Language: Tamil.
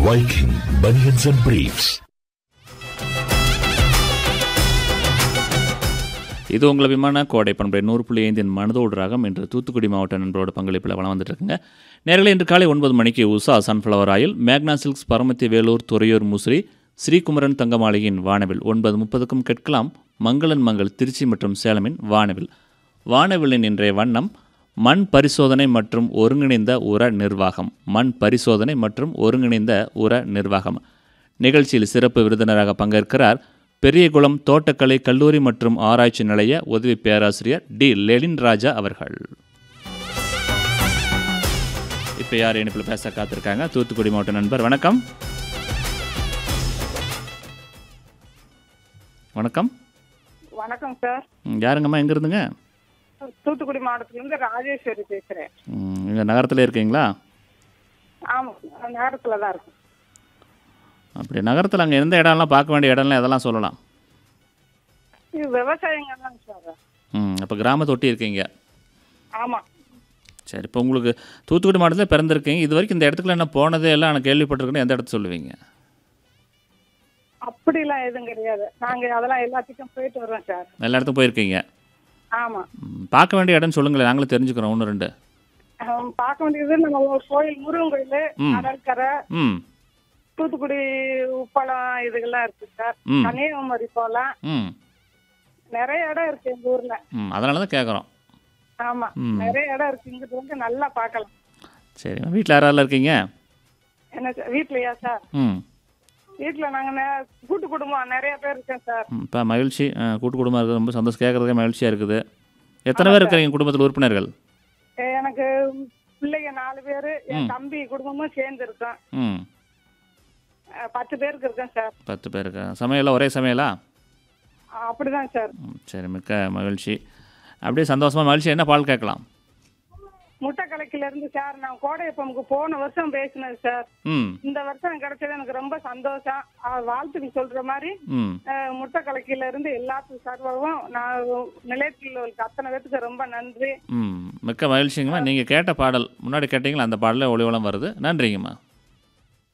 Viking Bunions and Briefs. இது உங்கள் விமான கோடை பண்பை நூறு புள்ளி ஐந்தின் மனதோடு ராகம் இன்று தூத்துக்குடி மாவட்ட நண்பரோட பங்களிப்பில் வளம் வந்துட்டு இருக்குங்க நேரில் இன்று காலை ஒன்பது மணிக்கு உஷா சன்ஃப்ளவர் ஆயில் மேக்னா சில்க்ஸ் பரமத்தி வேலூர் துறையூர் முசிறி ஸ்ரீகுமரன் தங்கமாளிகையின் வானவில் ஒன்பது முப்பதுக்கும் கேட்கலாம் மங்களன் மங்கள் திருச்சி மற்றும் சேலமின் வானவில் வானவிலின் இன்றைய வண்ணம் மண் பரிசோதனை மற்றும் ஒருங்கிணைந்த உர நிர்வாகம் மண் பரிசோதனை மற்றும் ஒருங்கிணைந்த உர நிர்வாகம் நிகழ்ச்சியில் சிறப்பு விருந்தினராக பங்கேற்கிறார் பெரியகுளம் தோட்டக்கலை கல்லூரி மற்றும் ஆராய்ச்சி நிலைய உதவி பேராசிரியர் டி லெலின் ராஜா அவர்கள் இப்போ யார் இணைப்பில் பேச காத்திருக்காங்க தூத்துக்குடி மாவட்ட நண்பர் வணக்கம் வணக்கம் வணக்கம் சார் ம், யாருங்கம்மா எங்கே இருந்துங்க தூத்துக்குடி மாவட்டத்திலேருந்து ராஜேஸ்வரி பேசுகிறேன் இங்கே நகரத்தில் இருக்கீங்களா ஆமாம் நேரத்தில் தான் இருக்கும் அப்படி நகரத்தில் அங்கே எந்த இடம்லாம் பார்க்க வேண்டிய இடம்லாம் எதெல்லாம் சொல்லலாம் இது விவசாயங்க தான் சார் ம் அப்போ கிராமத்தை ஒட்டி இருக்கீங்க ஆமாம் சரி இப்போ உங்களுக்கு தூத்துக்குடி மாவட்டத்தில் பிறந்திருக்கீங்க இது வரைக்கும் இந்த இடத்துக்குள்ள என்ன போனதே எல்லாம் நான் கேள்விப்பட்டிருக்கேன்னு எந்த இடத்த சொல்லுவீங்க அப்படிலாம் எதுவும் கிடையாது நாங்கள் அதெல்லாம் எல்லாத்துக்கும் போயிட்டு வரோம் சார் எல்லா இடத்துக்கும் போயிருக்கீங்க ஆமாம் ம், பார்க்க வேண்டிய இடம்னு சொல்லுங்களேன் நாங்களும் தெரிஞ்சுக்கிறோம் ஒன்று ரெண்டு பார்க்க வேண்டியது நம்ம ஒரு கோயில் முருகன் கோயில் ம். கடற்கரை ம் தூத்துக்குடி உப்பளம் இதுகெல்லாம் இருக்கு சார் ம். கன்னியாகுமரி போகலாம் ம் நிறைய இடம் இருக்கு எங்கள் ஊரில் ம் அதனால தான் கேட்குறோம் ஆமாம் ம். நிறைய இடம் இருக்கு இங்கிட்டு வந்து நல்லா பார்க்கலாம் சரி வீட்டில் யாரெல்லாம் இருக்கீங்க என்ன சார் வீட்லையா சார் ம் வீட்டில் நாங்கள் கூட்டு குடும்பம் நிறைய பேர் இருக்கேன் சார் இப்போ மகிழ்ச்சி ஆ, கூட்டு குடும்பம் இருக்குது ரொம்ப சந்தோஷம் கேட்குறதுக்கே மகிழ்ச்சியாக இருக்குது எத்தனை பேர் இருக்கிறீங்க குடும்பத்தில் உறுப்பினர்கள் எனக்கு பிள்ளைங்க நாலு பேரு என் தம்பி குடும்பமும் சேர்ந்து இருக்கோம் ம் அஹ் பத்து பேருக்கு இருக்கேன் சார் பத்து பேர் இருக்கா சமையலாம் ஒரே சமையலா அஹ் அப்படிதான் சார் ம், சரி மிக்க மகிழ்ச்சி அப்படியே சந்தோஷமாக மகிழ்ச்சி என்ன பால் கேட்கலாம் முட்டை கலக்கில இருந்து சார் நான் கோடையப்பமுக்கு போன வருஷம் பேசினது சார் ம் இந்த வருஷம் கிடைச்சது எனக்கு ரொம்ப சந்தோஷம் அஹ் வாழ்த்துக்கு சொல்ற மாதிரி ம் அஹ் முட்டை கலக்கில இருந்து எல்லாத்துக்கும் சர்வவும் நான் நிலையத்தில் உள்ள அத்தனை பேருக்கு ரொம்ப நன்றி ம் மிக்க மகிழ்ச்சிங்கம்மா நீங்கள் கேட்ட பாடல் முன்னாடி கேட்டீங்களா அந்த பாடலே ஒளிவளம் வருது நன்றிங்கம்மா